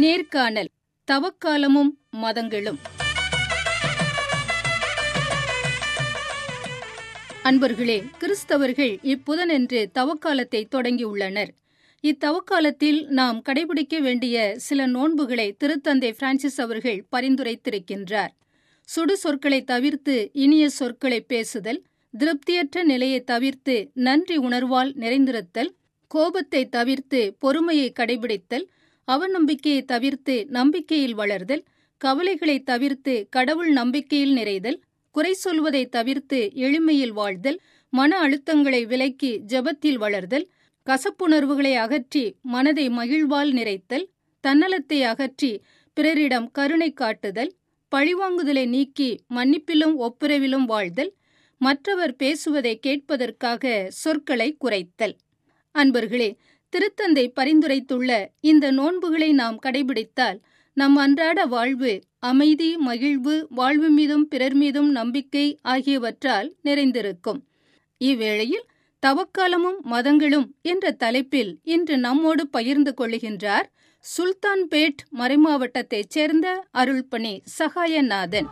நேர்காணல் தவக்காலமும் மதங்களும் அன்பர்களே கிறிஸ்தவர்கள் இப்புதனென்று தவக்காலத்தை தொடங்கியுள்ளனர் இத்தவக்காலத்தில் நாம் கடைபிடிக்க வேண்டிய சில நோன்புகளை திருத்தந்தை பிரான்சிஸ் அவர்கள் பரிந்துரைத்திருக்கின்றார் சுடு சொற்களை தவிர்த்து இனிய சொற்களை பேசுதல் திருப்தியற்ற நிலையை தவிர்த்து நன்றி உணர்வால் நிறைந்திருத்தல் கோபத்தை தவிர்த்து பொறுமையை கடைபிடித்தல் அவநம்பிக்கையை தவிர்த்து நம்பிக்கையில் வளர்தல் கவலைகளை தவிர்த்து கடவுள் நம்பிக்கையில் நிறைதல் குறை சொல்வதை தவிர்த்து எளிமையில் வாழ்தல் மன அழுத்தங்களை விலக்கி ஜெபத்தில் வளர்தல் கசப்புணர்வுகளை அகற்றி மனதை மகிழ்வால் நிறைத்தல் தன்னலத்தை அகற்றி பிறரிடம் கருணை காட்டுதல் பழிவாங்குதலை நீக்கி மன்னிப்பிலும் ஒப்புரவிலும் வாழ்தல் மற்றவர் பேசுவதை கேட்பதற்காக சொற்களை குறைத்தல் அன்பர்களே திருத்தந்தை பரிந்துரைத்துள்ள இந்த நோன்புகளை நாம் கடைபிடித்தால் நம் அன்றாட வாழ்வு அமைதி மகிழ்வு வாழ்வு மீதும் பிறர் மீதும் நம்பிக்கை ஆகியவற்றால் நிறைந்திருக்கும் இவ்வேளையில் தவக்காலமும் மதங்களும் என்ற தலைப்பில் இன்று நம்மோடு பகிர்ந்து கொள்ளுகின்றார் சுல்தான்பேட் மறைமாவட்டத்தைச் சேர்ந்த அருள்பணி சகாயநாதன்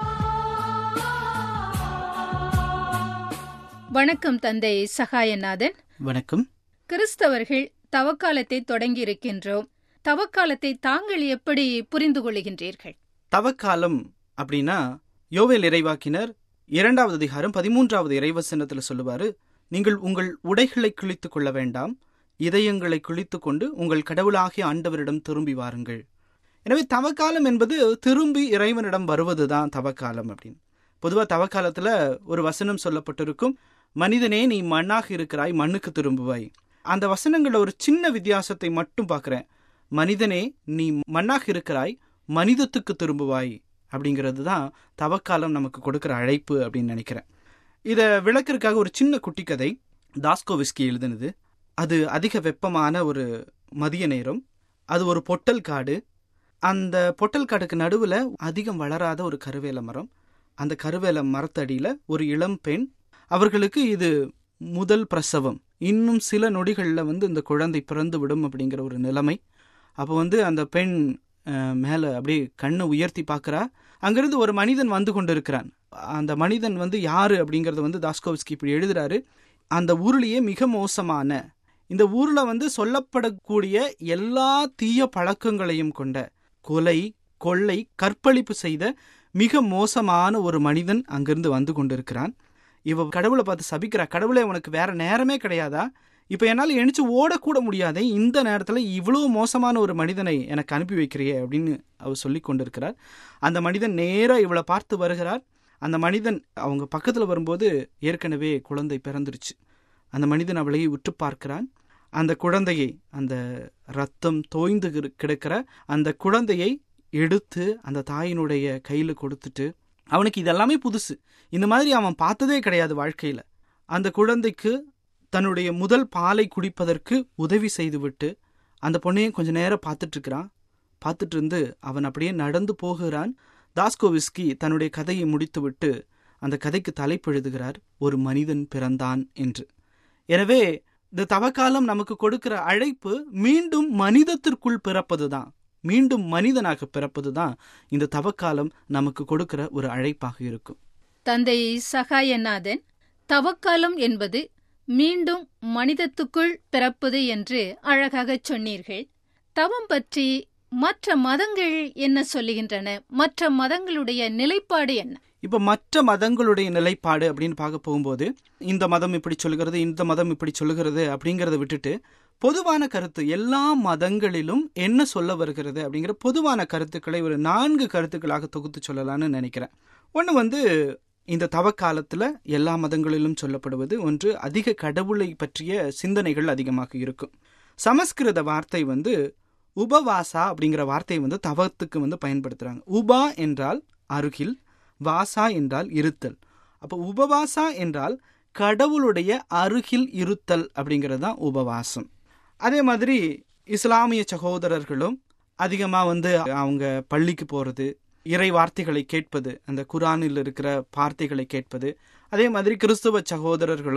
வணக்கம் தந்தை சகாயநாதன் வணக்கம் கிறிஸ்தவர்கள் தவக்காலத்தை தொடங்கி இருக்கின்றோம் தவக்காலத்தை தாங்கள் எப்படி புரிந்து கொள்ளுகின்றீர்கள் தவக்காலம் அப்படின்னா யோவேல் இறைவாக்கினர் இரண்டாவது அதிகாரம் பதிமூன்றாவது இறைவசனத்துல சொல்லுவாரு நீங்கள் உங்கள் உடைகளை கிழித்துக் கொள்ள வேண்டாம் இதயங்களை கிழித்துக் கொண்டு உங்கள் கடவுளாகிய ஆண்டவரிடம் திரும்பி வாருங்கள் எனவே தவக்காலம் என்பது திரும்பி இறைவனிடம் வருவதுதான் தவக்காலம் அப்படின்னு பொதுவா தவக்காலத்துல ஒரு வசனம் சொல்லப்பட்டிருக்கும் மனிதனே நீ மண்ணாக இருக்கிறாய் மண்ணுக்கு திரும்புவாய் அந்த வசனங்கள்ல ஒரு சின்ன வித்தியாசத்தை மட்டும் பார்க்கிறேன் மனிதனே நீ மண்ணாக இருக்கிறாய் மனிதத்துக்கு திரும்புவாய் அப்படிங்கிறது தான் தவக்காலம் நமக்கு கொடுக்கிற அழைப்பு அப்படின்னு நினைக்கிறேன் இதை விளக்கறதுக்காக ஒரு சின்ன குட்டி கதை தாஸ்கோவிஸ்கி எழுதினது அது அதிக வெப்பமான ஒரு மதிய நேரம் அது ஒரு பொட்டல் காடு அந்த பொட்டல் காடுக்கு நடுவில் அதிகம் வளராத ஒரு கருவேல மரம் அந்த கருவேல மரத்தடியில் ஒரு இளம் பெண் அவர்களுக்கு இது முதல் பிரசவம் இன்னும் சில நொடிகளில் வந்து இந்த குழந்தை பிறந்து விடும் அப்படிங்கிற ஒரு நிலைமை அப்போ வந்து அந்த பெண் மேலே அப்படியே கண்ணை உயர்த்தி பார்க்குறா அங்கிருந்து ஒரு மனிதன் வந்து கொண்டு இருக்கிறான் அந்த மனிதன் வந்து யாரு அப்படிங்கறத வந்து தாஸ்கோவிஸ்கி இப்படி எழுதுறாரு அந்த ஊர்லேயே மிக மோசமான இந்த ஊர்ல வந்து சொல்லப்படக்கூடிய எல்லா தீய பழக்கங்களையும் கொண்ட கொலை கொள்ளை கற்பழிப்பு செய்த மிக மோசமான ஒரு மனிதன் அங்கிருந்து வந்து கொண்டிருக்கிறான் இவ கடவுளை பார்த்து சபிக்கிறா கடவுளை உனக்கு வேற நேரமே கிடையாதா இப்ப என்னால் எழுந்து ஓடக்கூட முடியாதே இந்த நேரத்துல இவ்வளவு மோசமான ஒரு மனிதனை எனக்கு அனுப்பி வைக்கிறியே அப்படின்னு அவர் சொல்லி கொண்டிருக்கிறார் அந்த மனிதன் நேரா இவளை பார்த்து வருகிறார் அந்த மனிதன் அவங்க பக்கத்துல வரும்போது ஏற்கனவே குழந்தை பிறந்துருச்சு அந்த மனிதன் அவளை உற்று பார்க்கிறான் அந்த குழந்தையை அந்த ரத்தம் தோய்ந்து கிடக்கிற அந்த குழந்தையை எடுத்து அந்த தாயினுடைய கையில கொடுத்துட்டு அவனுக்கு இதெல்லாமே புதுசு இந்த மாதிரி அவன் பார்த்ததே கிடையாது வாழ்க்கையில அந்த குழந்தைக்கு தன்னுடைய முதல் பாலை குடிப்பதற்கு உதவி செய்துவிட்டு அந்த பொண்ணையும் கொஞ்ச நேரம் பார்த்துட்டு இருக்கிறான் பார்த்துட்டு இருந்து அவன் அப்படியே நடந்து போகிறான் தாஸ்கோவிஸ்கி தன்னுடைய கதையை முடித்துவிட்டு அந்த கதைக்கு தலைப்பெழுதுகிறார் ஒரு மனிதன் பிறந்தான் என்று எனவே இந்த தவக்காலம் நமக்கு கொடுக்கிற அழைப்பு மீண்டும் மனிதத்திற்குள் பிறப்பதுதான் மீண்டும் மனிதனாக பிறப்பதுதான் இந்த தவக்காலம் நமக்கு கொடுக்கிற ஒரு அழைப்பாக இருக்கும் தந்தை சகாயநாதன் தவக்காலம் என்பது மீண்டும் மனிதத்துக்குள் பிறப்பது என்று அழகாக சொன்னீர்கள் தவம் பற்றி மற்ற மதங்கள் என்ன சொல்லுகின்றன மற்ற மதங்களுடைய நிலைப்பாடு என்ன இப்ப மற்ற மதங்களுடைய நிலைப்பாடு அப்படின்னு பார்க்க போகும்போது இந்த மதம் இப்படி சொல்லுகிறது இந்த மதம் இப்படி சொல்லுகிறது அப்படிங்கறத விட்டுட்டு பொதுவான கருத்து எல்லா மதங்களிலும் என்ன சொல்ல வருகிறது அப்படிங்கிற பொதுவான கருத்துக்களை ஒரு நான்கு கருத்துக்களாக தொகுத்து சொல்லலாம்னு நினைக்கிறேன் ஒன்று வந்து இந்த தவக்காலத்துல எல்லா மதங்களிலும் சொல்லப்படுவது ஒன்று அதிக கடவுளை பற்றிய சிந்தனைகள் அதிகமாக இருக்கும் சமஸ்கிருத வார்த்தை வந்து உபவாசா அப்படிங்கிற வார்த்தையை வந்து தவத்துக்கு வந்து பயன்படுத்துறாங்க உபா என்றால் அருகில் வாசா என்றால் இருத்தல் அப்போ உபவாசா என்றால் கடவுளுடைய அருகில் இருத்தல் அப்படிங்கிறது தான் உபவாசம் அதே மாதிரி இஸ்லாமிய சகோதரர்களும் அதிகமாக வந்து அவங்க பள்ளிக்கு போகிறது இறை வார்த்தைகளை கேட்பது அந்த குரானில் இருக்கிற வார்த்தைகளை கேட்பது அதே மாதிரி கிறிஸ்துவ சகோதரர்களும்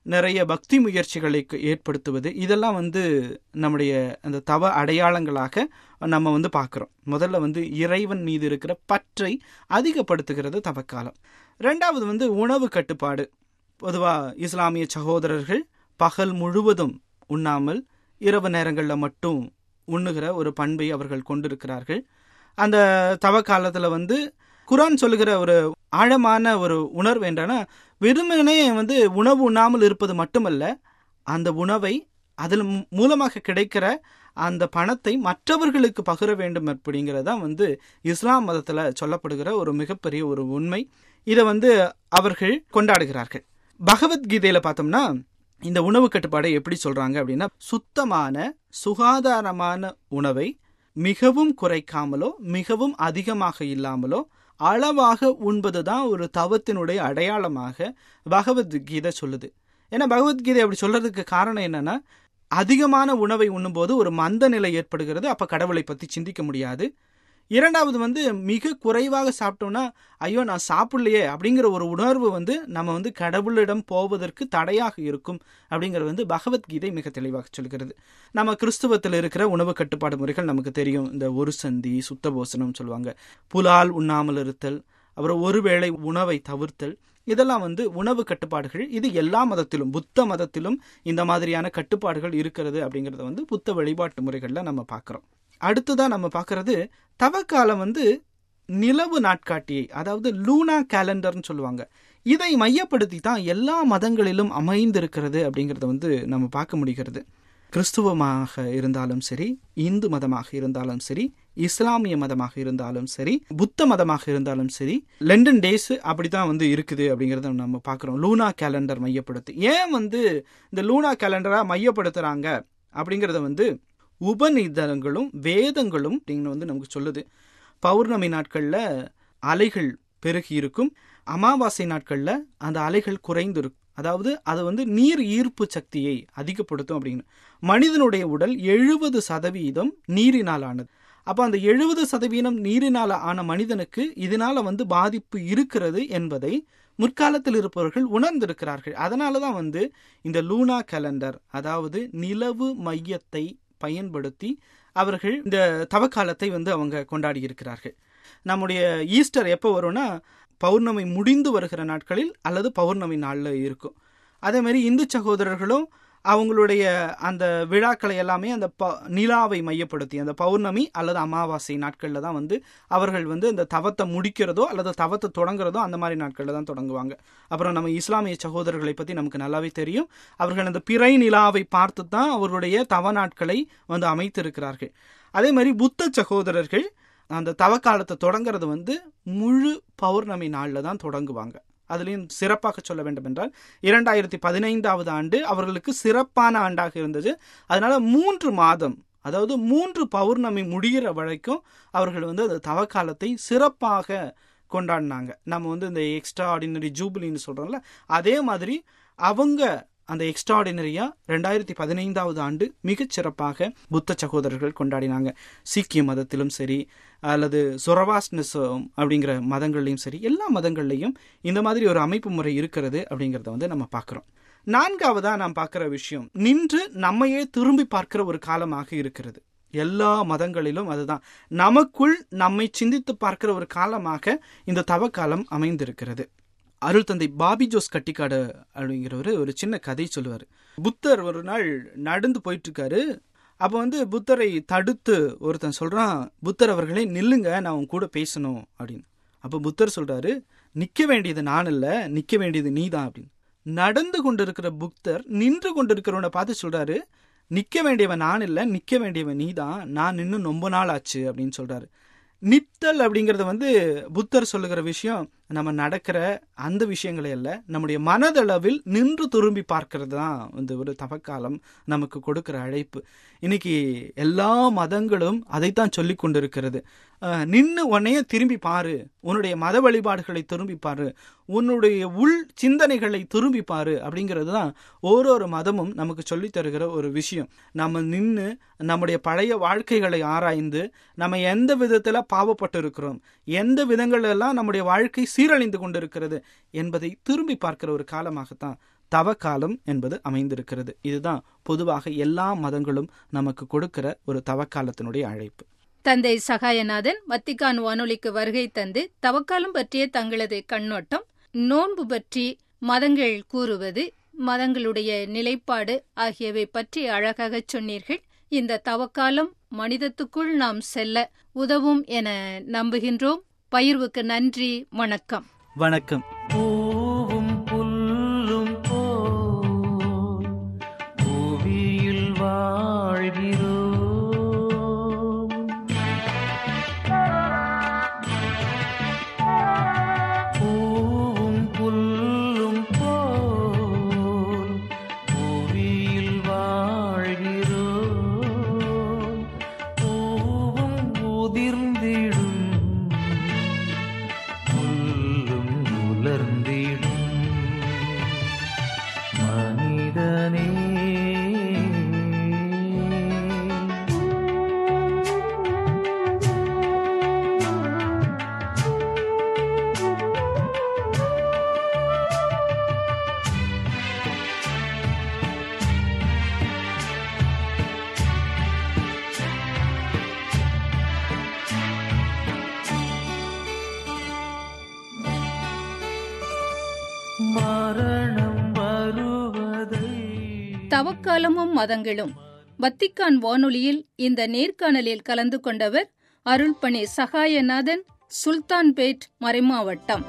நிறைய பக்தி முயற்சிகளை ஏற்படுத்துவது இதெல்லாம் வந்து நம்முடைய அந்த தவ அடையாளங்களாக நம்ம வந்து பார்க்குறோம் முதல்ல வந்து இறைவன் மீது இருக்கிற பற்றை அதிகப்படுத்துகிறது தவக்காலம் ரெண்டாவது வந்து உணவு கட்டுப்பாடு பொதுவாக இஸ்லாமிய சகோதரர்கள் பகல் முழுவதும் உண்ணாமல் இரவு நேரங்களில் மட்டும் உண்ணுகிற ஒரு பண்பை அவர்கள் கொண்டிருக்கிறார்கள் அந்த தவ காலத்தில் வந்து குரான் சொல்லுகிற ஒரு ஆழமான ஒரு உணர்வு என்றனா வெறுமனே வந்து உணவு உண்ணாமல் இருப்பது மட்டுமல்ல அந்த உணவை அதில் மூலமாக கிடைக்கிற அந்த பணத்தை மற்றவர்களுக்கு பகிர வேண்டும் அப்படிங்கிறதான் வந்து இஸ்லாம் மதத்தில் சொல்லப்படுகிற ஒரு மிகப்பெரிய ஒரு உண்மை இதை வந்து அவர்கள் கொண்டாடுகிறார்கள் பகவத்கீதையில் பார்த்தோம்னா இந்த உணவு கட்டுப்பாடை எப்படி சொல்றாங்க அப்படின்னா சுத்தமான சுகாதாரமான உணவை மிகவும் குறைக்காமலோ மிகவும் அதிகமாக இல்லாமலோ அளவாக உண்பது தான் ஒரு தவத்தினுடைய அடையாளமாக பகவத்கீதை சொல்லுது ஏன்னா பகவத்கீதை அப்படி சொல்றதுக்கு காரணம் என்னன்னா அதிகமான உணவை உண்ணும்போது ஒரு மந்த நிலை ஏற்படுகிறது அப்ப கடவுளை பத்தி சிந்திக்க முடியாது இரண்டாவது வந்து மிக குறைவாக சாப்பிட்டோம்னா ஐயோ நான் சாப்பிடலையே அப்படிங்கிற ஒரு உணர்வு வந்து நம்ம வந்து கடவுளிடம் போவதற்கு தடையாக இருக்கும் அப்படிங்கிறது வந்து பகவத்கீதை மிக தெளிவாக சொல்கிறது நம்ம கிறிஸ்துவத்தில் இருக்கிற உணவு கட்டுப்பாடு முறைகள் நமக்கு தெரியும் இந்த ஒரு சந்தி சுத்த போசனம் சொல்லுவாங்க புலால் உண்ணாமல் இருத்தல் அப்புறம் ஒருவேளை உணவை தவிர்த்தல் இதெல்லாம் வந்து உணவு கட்டுப்பாடுகள் இது எல்லா மதத்திலும் புத்த மதத்திலும் இந்த மாதிரியான கட்டுப்பாடுகள் இருக்கிறது அப்படிங்கிறத வந்து புத்த வழிபாட்டு முறைகளில் நம்ம பார்க்குறோம் அடுத்ததான் நம்ம பார்க்கறது தவக்காலம் வந்து நிலவு நாட்காட்டியை அதாவது லூனா கேலண்டர்னு சொல்லுவாங்க இதை மையப்படுத்தி தான் எல்லா மதங்களிலும் அமைந்திருக்கிறது அப்படிங்கிறத வந்து நம்ம பார்க்க முடிகிறது கிறிஸ்துவமாக இருந்தாலும் சரி இந்து மதமாக இருந்தாலும் சரி இஸ்லாமிய மதமாக இருந்தாலும் சரி புத்த மதமாக இருந்தாலும் சரி லண்டன் டேஸ் அப்படிதான் வந்து இருக்குது அப்படிங்கிறத நம்ம பார்க்குறோம் லூனா கேலண்டர் மையப்படுத்தி ஏன் வந்து இந்த லூனா கேலண்டரா மையப்படுத்துறாங்க அப்படிங்கிறத வந்து உபநிதங்களும் வேதங்களும் அப்படின்னு வந்து நமக்கு சொல்லுது பௌர்ணமி நாட்களில் அலைகள் பெருகி இருக்கும் அமாவாசை நாட்களில் அந்த அலைகள் குறைந்து இருக்கும் அதாவது அது வந்து நீர் ஈர்ப்பு சக்தியை அதிகப்படுத்தும் அப்படின்னு மனிதனுடைய உடல் எழுபது சதவீதம் நீரினால் ஆனது அப்போ அந்த எழுபது சதவீதம் நீரினால் ஆன மனிதனுக்கு இதனால வந்து பாதிப்பு இருக்கிறது என்பதை முற்காலத்தில் இருப்பவர்கள் உணர்ந்திருக்கிறார்கள் அதனால தான் வந்து இந்த லூனா கேலண்டர் அதாவது நிலவு மையத்தை பயன்படுத்தி அவர்கள் இந்த தவக்காலத்தை வந்து அவங்க கொண்டாடி இருக்கிறார்கள் நம்முடைய ஈஸ்டர் எப்போ வரும்னா பௌர்ணமி முடிந்து வருகிற நாட்களில் அல்லது பௌர்ணமி நாளில் இருக்கும் அதே மாதிரி இந்து சகோதரர்களும் அவங்களுடைய அந்த விழாக்களை எல்லாமே அந்த ப நிலாவை மையப்படுத்தி அந்த பௌர்ணமி அல்லது அமாவாசை நாட்களில் தான் வந்து அவர்கள் வந்து அந்த தவத்தை முடிக்கிறதோ அல்லது தவத்தை தொடங்குறதோ அந்த மாதிரி நாட்களில் தான் தொடங்குவாங்க அப்புறம் நம்ம இஸ்லாமிய சகோதரர்களை பற்றி நமக்கு நல்லாவே தெரியும் அவர்கள் அந்த பிறை நிலாவை பார்த்து தான் அவர்களுடைய தவ நாட்களை வந்து அமைத்திருக்கிறார்கள் அதே மாதிரி புத்த சகோதரர்கள் அந்த தவக்காலத்தை தொடங்குறது வந்து முழு பௌர்ணமி நாளில் தான் தொடங்குவாங்க அதுலேயும் சிறப்பாக சொல்ல வேண்டும் என்றால் இரண்டாயிரத்தி பதினைந்தாவது ஆண்டு அவர்களுக்கு சிறப்பான ஆண்டாக இருந்தது அதனால மூன்று மாதம் அதாவது மூன்று பௌர்ணமி முடிகிற வரைக்கும் அவர்கள் வந்து அந்த தவக்காலத்தை சிறப்பாக கொண்டாடினாங்க நம்ம வந்து இந்த எக்ஸ்ட்ரா ஆர்டினரி ஜூபிலின்னு சொல்கிறோம்ல அதே மாதிரி அவங்க அந்த எக்ஸ்ட்ராடினரியாக ரெண்டாயிரத்தி பதினைந்தாவது ஆண்டு மிகச் சிறப்பாக புத்த சகோதரர்கள் கொண்டாடினாங்க சீக்கிய மதத்திலும் சரி அல்லது சொரவாஸ்னிசம் அப்படிங்கிற மதங்கள்லையும் சரி எல்லா மதங்கள்லையும் இந்த மாதிரி ஒரு அமைப்பு முறை இருக்கிறது அப்படிங்கிறத வந்து நம்ம பார்க்குறோம் நான்காவதா நாம் பார்க்குற விஷயம் நின்று நம்மையே திரும்பி பார்க்கிற ஒரு காலமாக இருக்கிறது எல்லா மதங்களிலும் அதுதான் நமக்குள் நம்மை சிந்தித்து பார்க்கிற ஒரு காலமாக இந்த தவக்காலம் அமைந்திருக்கிறது அருள் தந்தை பாபி ஜோஸ் கட்டிக்காடு அப்படிங்கிறவர் ஒரு சின்ன கதை சொல்லுவார் புத்தர் ஒரு நாள் நடந்து போயிட்டு இருக்காரு அப்போ வந்து புத்தரை தடுத்து ஒருத்தன் சொல்றான் புத்தர் அவர்களே நில்லுங்க நான் உன் கூட பேசணும் அப்படின்னு அப்போ புத்தர் சொல்றாரு நிக்க வேண்டியது நான் இல்ல நிக்க வேண்டியது நீ தான் அப்படின்னு நடந்து கொண்டிருக்கிற புத்தர் நின்று கொண்டிருக்கிறவனை பார்த்து சொல்றாரு நிக்க வேண்டியவன் நான் இல்லை நிக்க வேண்டியவன் நீ தான் நான் இன்னும் ரொம்ப நாள் ஆச்சு அப்படின்னு சொல்றாரு நித்தல் அப்படிங்கிறது வந்து புத்தர் சொல்லுகிற விஷயம் நம்ம நடக்கிற அந்த விஷயங்களே அல்ல நம்முடைய மனதளவில் நின்று திரும்பி பார்க்கறது தான் வந்து ஒரு தவக்காலம் நமக்கு கொடுக்கிற அழைப்பு இன்னைக்கு எல்லா மதங்களும் அதைத்தான் சொல்லி கொண்டிருக்கிறது நின்று உன்னைய திரும்பி பாரு உன்னுடைய மத வழிபாடுகளை திரும்பி பாரு உன்னுடைய உள் சிந்தனைகளை திரும்பி பாரு அப்படிங்கிறது தான் ஓரொரு மதமும் நமக்கு சொல்லி தருகிற ஒரு விஷயம் நம்ம நின்று நம்முடைய பழைய வாழ்க்கைகளை ஆராய்ந்து நம்ம எந்த விதத்தில் பாவப்பட்டு இருக்கிறோம் எந்த விதங்களெல்லாம் நம்முடைய வாழ்க்கை சீரழிந்து கொண்டிருக்கிறது என்பதை திரும்பி பார்க்கிற ஒரு காலமாகத்தான் தவக்காலம் என்பது அமைந்திருக்கிறது இதுதான் பொதுவாக எல்லா மதங்களும் நமக்கு கொடுக்கிற ஒரு தவக்காலத்தினுடைய அழைப்பு தந்தை சகாயநாதன் வத்திக்கான் வானொலிக்கு வருகை தந்து தவக்காலம் பற்றிய தங்களது கண்ணோட்டம் நோன்பு பற்றி மதங்கள் கூறுவது மதங்களுடைய நிலைப்பாடு ஆகியவை பற்றி அழகாக சொன்னீர்கள் இந்த தவக்காலம் மனிதத்துக்குள் நாம் செல்ல உதவும் என நம்புகின்றோம் பயிர்வுக்கு நன்றி வணக்கம் வணக்கம் பூவும் புல்லும் போல் புவியில் வாழ்கிறோம் பூவும் புல்லும் போல் புவியில் வாழ்கிறோம் பூவும் உதிர்ந்திடும் புல்லும் உலர்ந்திடும் மனிதனே மரணம் வருவதை தவக்காலமும் மதங்களும் வத்திக்கான் வானொலியில் இந்த நேர்காணலில் கலந்து கொண்டவர் அருள்பணி சகாயநாதன் சுல்தான்பேட் மறைமாவட்டம்